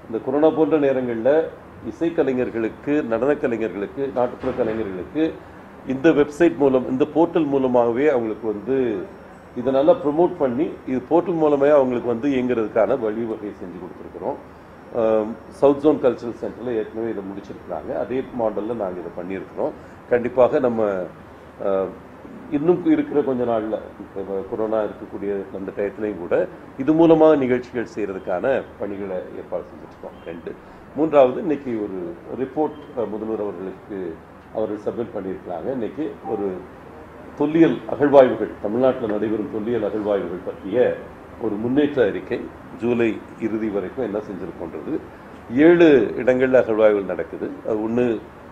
இந்த கொரோனா போன்ற நேரங்களில் இசைக்கலைஞர்களுக்கு நடனக் கலைஞர்களுக்கு நாட்டுப்புற கலைஞர்களுக்கு இந்த வெப்சைட் மூலம் இந்த போர்ட்டல் மூலமாகவே அவங்களுக்கு வந்து இதை நல்லா ப்ரொமோட் பண்ணி இது போர்ட்டல் மூலமே அவங்களுக்கு வந்து இயங்குறதுக்கான வழிவகை செஞ்சு கொடுத்துருக்குறோம் சவுத் ஜோன் கல்ச்சரல் சென்டரில் ஏற்கனவே இதை முடிச்சிருக்கிறாங்க அதே மாடலில் நாங்கள் இதை பண்ணியிருக்கிறோம் கண்டிப்பாக நம்ம அஹ், இன்னும் இருக்கிற கொஞ்ச நாள்ல இப்ப கொரோனா இருக்கக்கூடிய அந்த டயத்துலையும் கூட இது மூலமாக நிகழ்ச்சிகள் செய்யறதுக்கான பணிகளை ஏற்பாடு செஞ்சுருக்கோம் ரெண்டு மூன்றாவது இன்னைக்கு ஒரு ரிப்போர்ட் முதல்வர் அவர்களுக்கு அவர்கள் சப்மிட் பண்ணியிருக்கிறாங்க இன்னைக்கு ஒரு தொல்லியல் அகழ்வாய்வுகள் தமிழ்நாட்டில் நடைபெறும் தொல்லியல் அகழ்வாய்வுகள் பற்றிய ஒரு முன்னேற்ற அறிக்கை ஜூலை இறுதி வரைக்கும் என்ன செஞ்சிருக்கோன்றது ஏழு இடங்கள்ல அகழ்வாய்வுகள் நடக்குது அது ஒன்று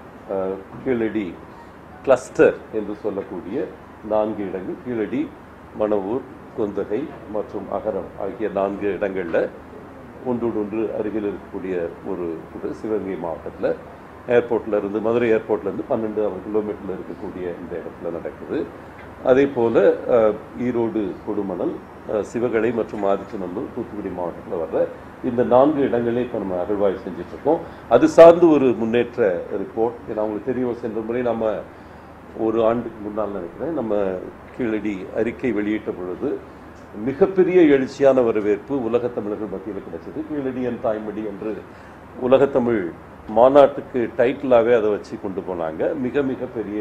கீழடி கிளஸ்டர் என்று சொல்லக்கூடிய நான்கு இடங்கள் கீழடி மணவூர் கொந்தகை மற்றும் அகரம் ஆகிய நான்கு இடங்கள்ல ஒன்றோடு ஒன்று அருகில் இருக்கக்கூடிய ஒரு இது சிவகங்கை மாவட்டத்தில் ஏர்போர்ட்ல இருந்து மதுரை ஏர்போர்ட்ல இருந்து பன்னெண்டு கிலோமீட்டர்ல இருக்கக்கூடிய இந்த இடத்துல நடக்குது அதே போல அஹ், ஈரோடு கொடுமணல் அஹ், சிவகலை மற்றும் ஆதிச்சநல்லூர் தூத்துக்குடி மாவட்டத்தில் வர்ற இந்த நான்கு இடங்களே இப்போ நம்ம அகழ்வாய்வு செஞ்சுட்டு இருக்கோம் அது சார்ந்து ஒரு முன்னேற்ற ரிப்போர்ட் ஏன்னா உங்களுக்கு தெரியும் சென்ற முறை நம்ம ஒரு ஆண்டுக்கு முன்னால் நினைக்கிறேன் நம்ம கீழடி அறிக்கை வெளியிட்ட பொழுது மிகப்பெரிய எழுச்சியான வரவேற்பு உலகத் தமிழர்கள் மத்தியில் கிடைச்சது கீழடி என் தாய்மடி என்று உலகத்தமிழ் மாநாட்டுக்கு டைட்டிலாகவே அதை வச்சு கொண்டு போனாங்க மிக மிக பெரிய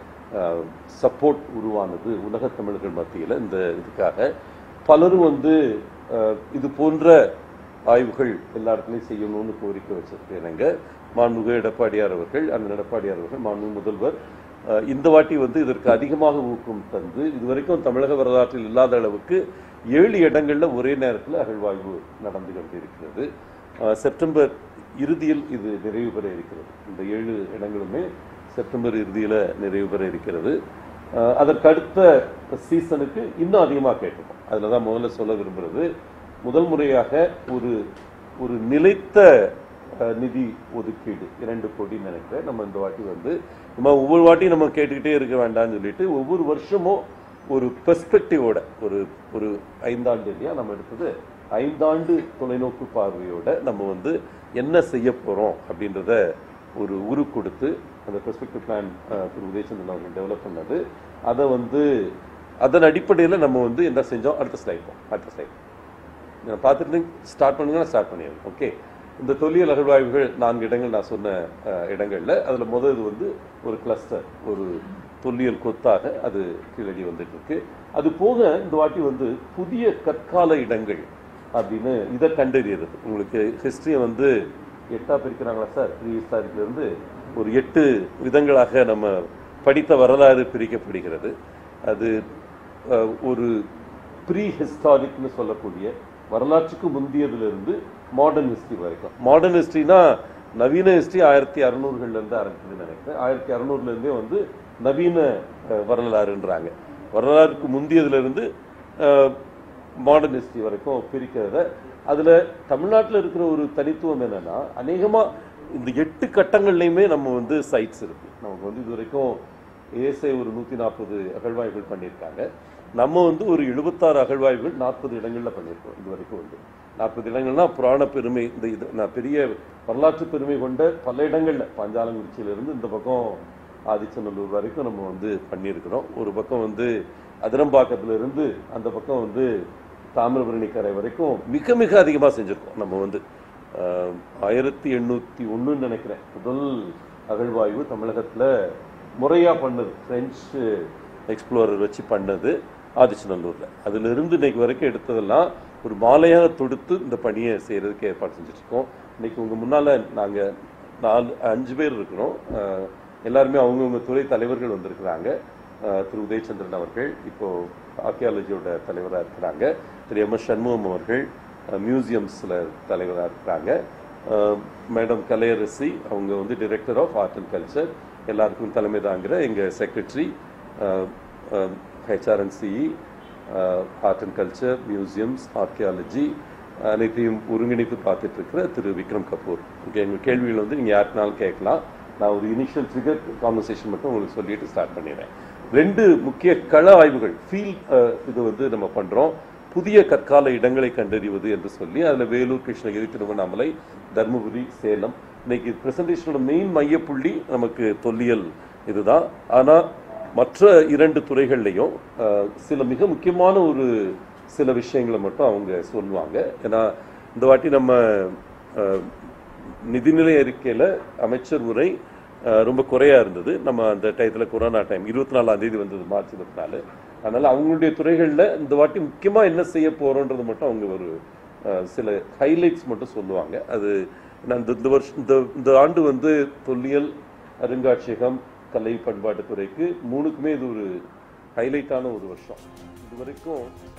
சப்போர்ட் உருவானது உலகத் தமிழர்கள் மத்தியில் இந்த இதுக்காக பலரும் வந்து அஹ், இது போன்ற ஆய்வுகள் எல்லா இடத்துலையும் செய்யணும்னு கோரிக்கை வச்சிருக்கேனுங்க மாண்புமிகு எடப்பாடியார் அவர்கள் அண்ணன் எடப்பாடியார் அவர்கள் மாண்புமிகு முதல்வர் அஹ், இந்த வாட்டி வந்து இதற்கு அதிகமாக ஊக்கம் தந்து இதுவரைக்கும் தமிழக வரலாற்றில் இல்லாத அளவுக்கு ஏழு இடங்கள்ல ஒரே நேரத்தில் அகழ்வாய்வு நடந்து கொண்டிருக்கிறது அஹ், செப்டம்பர் இறுதியில் இது நிறைவு பெற இருக்கிறது இந்த ஏழு இடங்களுமே செப்டம்பர் இறுதியில் நிறைவு பெற இருக்கிறது அஹ், அதற்கு அடுத்த சீசனுக்கு இன்னும் அதிகமாக கேட்கணும் அதில் தான் முதல்ல சொல்ல விரும்புறது முதல் முறையாக ஒரு ஒரு நிலைத்த அஹ், நிதி ஒதுக்கீடு இரண்டு கோடின்னு நினைக்கிறேன் நம்ம இந்த வாட்டி வந்து நம்ம ஒவ்வொரு வாட்டியும் நம்ம கேட்டுக்கிட்டே இருக்க வேண்டாம்னு சொல்லிட்டு ஒவ்வொரு வருஷமும் ஒரு பெர்ஸ்பெக்டிவோட ஒரு ஒரு ஐந்தாண்டு இல்லையா நம்ம எடுத்தது ஐந்தாண்டு தொலைநோக்கு பார்வையோட நம்ம வந்து என்ன செய்ய போறோம் அப்படின்றத ஒரு உரு கொடுத்து அந்த பெர்ஸ்பெக்டிவ் பிளான் திரு உதயச்சந்திரன் அவர்கள் டெவலப் பண்ணது அதை வந்து அதன் அடிப்படையில் நம்ம வந்து என்ன செஞ்சோம் அடுத்த ஸ்லைட் அடுத்த ஸ்லைட் நான் பார்த்துட்டு ஸ்டார்ட் பண்ணுங்கன்னா ஸ்டார்ட் பண்ணிடுறேன் ஓகே இந்த தொல்லியல் அகழ்வாய்வுகள் நான்கு இடங்கள் நான் சொன்ன அஹ், இடங்கள்ல அதுல முதல் இது வந்து ஒரு கிளஸ்டர் ஒரு தொல்லியல் கொத்தாக அது கீழடி வந்துட்டு இருக்கு அது போக இந்த வாட்டி வந்து புதிய கற்கால இடங்கள் அப்படின்னு இதை கண்டறியறது உங்களுக்கு ஹிஸ்டரியை வந்து எட்டா பிரிக்கிறாங்களா சார் ப்ரீ ஹிஸ்டாரிக்ல இருந்து ஒரு எட்டு விதங்களாக நம்ம படித்த வரலாறு பிரிக்கப்படுகிறது அது அஹ், ஒரு ப்ரீ ஹிஸ்டாரிக்னு சொல்லக்கூடிய வரலாற்றுக்கு முந்தியதிலிருந்து மாடர்ன் ஹிஸ்டரி வரைக்கும் மாடர்ன் ஹிஸ்டரினா நவீன ஹிஸ்டரி ஆயிரத்தி அறுநூறுகள்ல இருந்து ஆரம்பிக்குதுன்னு நினைக்கிறேன் ஆயிரத்தி அறுநூறுல இருந்தே வந்து நவீன அஹ், வரலாறுன்றாங்க வரலாறுக்கு முந்தியதுல இருந்து மாடர்ன் ஹிஸ்டரி வரைக்கும் பிரிக்கிறத அதுல தமிழ்நாட்டில் இருக்கிற ஒரு தனித்துவம் என்னன்னா அநேகமா இந்த எட்டு கட்டங்கள்லையுமே நம்ம வந்து சைட்ஸ் இருக்கு நமக்கு வந்து இது வரைக்கும் ஏஎஸ்ஐ ஒரு நூத்தி நாற்பது அகழ்வாய்வுகள் பண்ணியிருக்காங்க நம்ம வந்து ஒரு எழுபத்தாறு அகழ்வாய்வுகள் நாற்பது இடங்கள்ல பண்ணியிருக்கோம் இது வரைக்கும் வந்து நாற்பது இடங்கள்னா புராண பெருமை இந்த இது நான் பெரிய வரலாற்று பெருமை கொண்ட பல இடங்கள்ல பாஞ்சாலங்குறிச்சியில இருந்து இந்த பக்கம் ஆதிச்சநல்லூர் வரைக்கும் நம்ம வந்து பண்ணியிருக்கிறோம் ஒரு பக்கம் வந்து அதிரம்பாக்கத்துல இருந்து அந்த பக்கம் வந்து தாமிரபரணி கரை வரைக்கும் மிக மிக அதிகமாக செஞ்சிருக்கோம் நம்ம வந்து ஆஹ், ஆயிரத்தி எண்ணூத்தி ஒண்ணுன்னு நினைக்கிறேன் முதல் அகழ்வாய்வு தமிழகத்துல முறையா பண்ணது பிரெஞ்சு எக்ஸ்ப்ளோரர் வச்சு பண்ணது ஆதிச்சநல்லூர்ல அதுல இருந்து இன்னைக்கு வரைக்கும் எடுத்ததெல்லாம் ஒரு மாலையாக தொடுத்து இந்த பணியை செய்யறதுக்கு ஏற்பாடு செஞ்சுட்டு இருக்கோம் இன்னைக்கு உங்க முன்னால நாங்க நாலு அஞ்சு பேர் இருக்கிறோம் ஆஹ், எல்லாருமே அவங்கவுங்க துறை தலைவர்கள் வந்திருக்கிறாங்க ஆஹ், திரு உதயச்சந்திரன் அவர்கள் இப்போ ஆர்கியாலஜியோட தலைவராக இருக்கிறாங்க திரு எம் எஸ் சண்முகம் அவர்கள் மியூசியம்ஸில் தலைவராக இருக்கிறாங்க ஆஹ், மேடம் கலையரசி அவங்க வந்து director of art and culture எல்லாருக்கும் தலைமை தாங்கிற எங்கள் secretary HR and CE art and culture museums archaeology அனைத்தையும் ஒருங்கிணைத்து பார்த்துட்டு இருக்கிற திரு விக்ரம் கபூர் ஓகே எங்கள் கேள்விகள் வந்து நீங்கள் யாருக்குனாலும் கேட்கலாம் நான் ஒரு இனிஷியல் ஃபிகர் கான்வர்சேஷன் மட்டும் உங்களுக்கு சொல்லிட்டு ஸ்டார்ட் பண்ணிடுறேன் ரெண்டு முக்கிய கள ஆய்வுகள் ஃபீல்ட் இது வந்து நம்ம பண்றோம் புதிய கற்கால இடங்களை கண்டறிவது என்று சொல்லி அதில் வேலூர் கிருஷ்ணகிரி திருவண்ணாமலை தருமபுரி சேலம் இன்னைக்கு பிரசன்டேஷனோட மெயின் மையப்புள்ளி நமக்கு தொல்லியல் இதுதான் ஆனால் மற்ற இரண்டு துறைகள்லையும் அஹ், சில மிக முக்கியமான ஒரு சில விஷயங்களை மட்டும் அவங்க சொல்லுவாங்க ஏன்னா இந்த வாட்டி நம்ம அஹ், நிதிநிலை அறிக்கையில் அமைச்சர் உரை அஹ், ரொம்ப குறையா இருந்தது நம்ம அந்த டயத்தில் கொரோனா டைம் இருபத்தி நாலாம் தேதி வந்தது மார்ச் இருபத்தி நாலு அதனால அவங்களுடைய துறைகளில் இந்த வாட்டி முக்கியமாக என்ன செய்ய போறோன்றது மட்டும் அவங்க ஒரு அஹ், சில ஹைலைட்ஸ் மட்டும் சொல்லுவாங்க அது நான் இந்த இந்த வருஷம் இந்த இந்த ஆண்டு வந்து தொல்லியல் அருங்காட்சியகம் கலை பண்பாட்டுத்துறைக்கு மூணுக்குமே இது ஒரு ஹைலைட்டான ஒரு வருஷம் இது வரைக்கும்